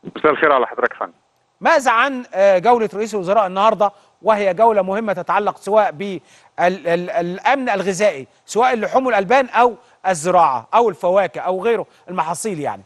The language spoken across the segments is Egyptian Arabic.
مساء الخير على حضرتك يا فندم ماذا عن آه، جولة رئيس الوزراء النهاردة وهي جولة مهمة تتعلق سواء بالأمن الغذائي سواء اللحوم والألبان أو الزراعة أو الفواكه أو غيره المحاصيل يعني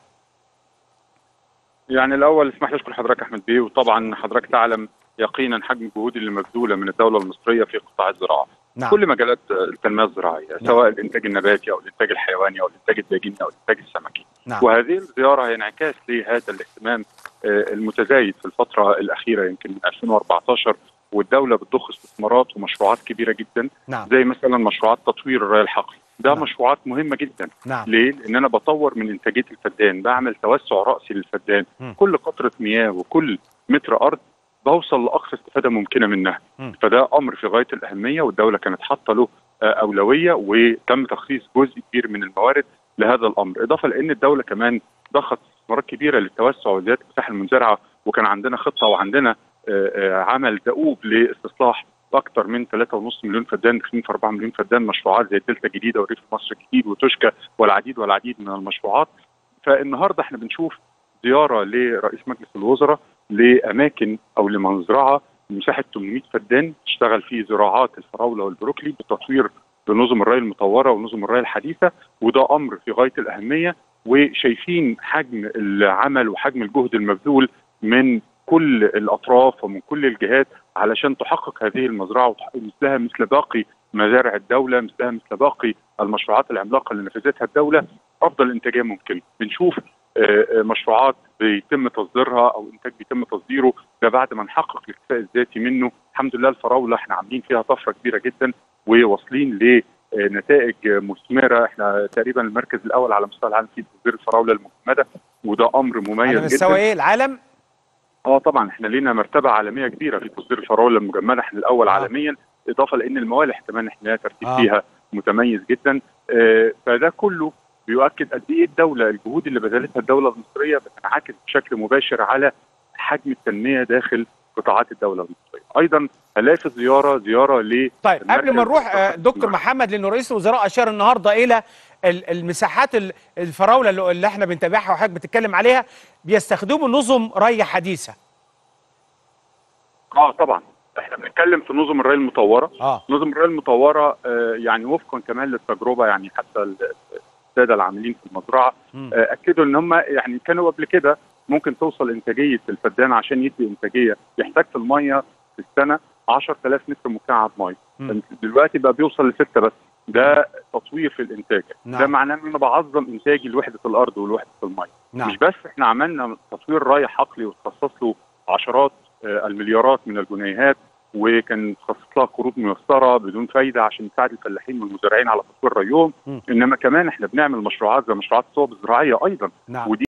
يعني الاول اسمح لي اشكر حضرتك احمد بيه وطبعا حضرتك تعلم يقينا حجم الجهود اللي مبذوله من الدوله المصريه في قطاع الزراعه نعم. كل مجالات التنميه الزراعيه نعم. سواء الانتاج النباتي او الانتاج الحيواني او الانتاج الداجيني او الانتاج السمكي نعم. وهذه الزياره هي انعكاس لهذا الاهتمام آه، المتزايد في الفتره الاخيره يمكن من 2014 والدوله بتضخ استثمارات ومشروعات كبيره جدا نعم زي مثلا مشروعات تطوير الري الحقل ده نعم. مشروعات مهمه جدا نعم ليه؟ لان انا بطور من انتاجيه الفدان، بعمل توسع راسي للفدان، مم. كل قطره مياه وكل متر ارض بوصل لاقصى استفاده ممكنه منها، مم. فده امر في غايه الاهميه والدوله كانت حاطه له آه، اولويه وتم تخصيص جزء كبير من الموارد لهذا الامر، اضافه لان الدوله كمان ضخت استثمارات كبيره للتوسع وزياده المساحه المنزرعه وكان عندنا خطه وعندنا آه، آه، عمل دؤوب لاستصلاح اكثر من 3.5 مليون فدان داخلين في 4 مليون فدان مشروعات زي الدلتا الجديده وريف مصر الجديد وتوشكا والعديد والعديد من المشروعات فالنهارده احنا بنشوف زياره لرئيس مجلس الوزراء لاماكن او لمزرعه مساحه 800 فدان تشتغل فيه زراعات الفراوله والبروكلي بتطوير بنظم الري المطوره ونظم الري الحديثه وده امر في غايه الاهميه وشايفين حجم العمل وحجم الجهد المبذول من كل الاطراف ومن كل الجهات علشان تحقق هذه المزرعه وتحقق مثلها مثل باقي مزارع الدوله مثلها مثل باقي المشروعات العملاقه اللي نفذتها الدوله افضل انتاجيه ممكن بنشوف آه، آه، مشروعات بيتم تصديرها او انتاج بيتم تصديره ده بعد ما نحقق الاكتفاء الذاتي منه الحمد لله الفراوله احنا عاملين فيها طفره كبيره جدا وواصلين لنتائج مثمره احنا تقريبا المركز الاول على مستوى العالم في تصدير الفراوله المجمده وده امر على مميز مستوى جدا إيه العالم اه طبعا احنا لينا مرتبه عالميه كبيره في تصدير الفراوله المجمده احنا الاول آه. آه. عالميا اضافه لان الموالح كمان احنا لنا ترتيب آه. آه. فيها متميز جدا آه فده كله بيؤكد قد ايه الدوله الجهود اللي بذلتها الدوله المصريه بتنعكس بشكل مباشر على حجم التنميه داخل قطاعات الدوله المصريه. ايضا هنلاقي في الزياره زياره ل طيب قبل ما المركز نروح آه، الثقافي دكتور الاجتماعي. محمد لأنه رئيس الوزراء أشار النهاردة إلى ال- المساحات ال- الفراولة اللي- اللي احنا بنتابعها وحضرتك بتتكلم عليها بيستخدموا نظم ري حديثة اه طبعا احنا بنتكلم في نظم الري المطوره اه نظم الري المطوره آه، يعني وفقا كمان للتجربه يعني حتى ال- الساده العاملين في المزرعه مم. آه، اكدوا ان هم يعني كانوا قبل كده ممكن توصل انتاجيه الفدان عشان يدي انتاجيه يحتاج في الميه في السنه 10000 متر مكعب ميه مم. دلوقتي بقى بيوصل لسته بس ده تطوير في الانتاج نعم. ده معناه ان انا بعظم انتاجي لوحده الارض ولوحده الميه نعم مش بس احنا عملنا تطوير ري حقلي وتخصص له عشرات آه، المليارات من الجنيهات وكان تخصص لها قروض ميسره بدون فايده عشان تساعد الفلاحين والمزارعين على تطوير ريهم مم. انما كمان احنا بنعمل مشروعات زي مشروعات الصوب الزراعيه ايضا نعم ودي